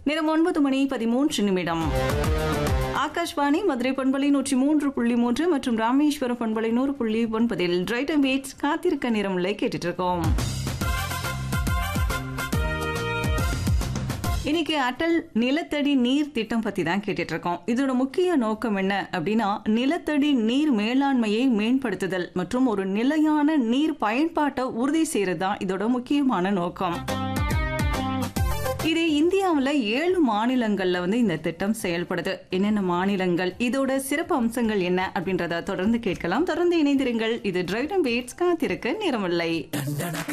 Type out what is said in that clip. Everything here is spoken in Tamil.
நேரம் ஒன்பது மணி பதிமூன்று நிமிடம் ஆகாஷ்வாணி மதுரை பண்பலை நூற்றி மூன்று புள்ளி மூன்று மற்றும் ராமேஸ்வரம் பண்பலை நூறு புள்ளி ஒன்பதில் ரைட் அண்ட் பீட்ஸ் காத்திருக்க நேரமுல்லை கேட்டுட்டு இருக்கோம் இன்னைக்கு அட்டல் நிலத்தடி நீர் திட்டம் பத்தி தான் கேட்டுட்டு இருக்கோம் இதோட முக்கிய நோக்கம் என்ன அப்படின்னா நிலத்தடி நீர் மேலாண்மையை மேம்படுத்துதல் மற்றும் ஒரு நிலையான நீர் பயன்பாட்டை உறுதி செய்யறது தான் இதோட முக்கியமான நோக்கம் இது இந்தியாவில் ஏழு மாநிலங்கள்ல வந்து இந்த திட்டம் செயல்படுது என்னென்ன மாநிலங்கள் இதோட சிறப்பு அம்சங்கள் என்ன அப்படின்றத தொடர்ந்து கேட்கலாம் தொடர்ந்து இணைந்திருங்கள் இது டிரைவ் அண்ட் வெயிட்ஸ் காத்திருக்க நேரமில்லை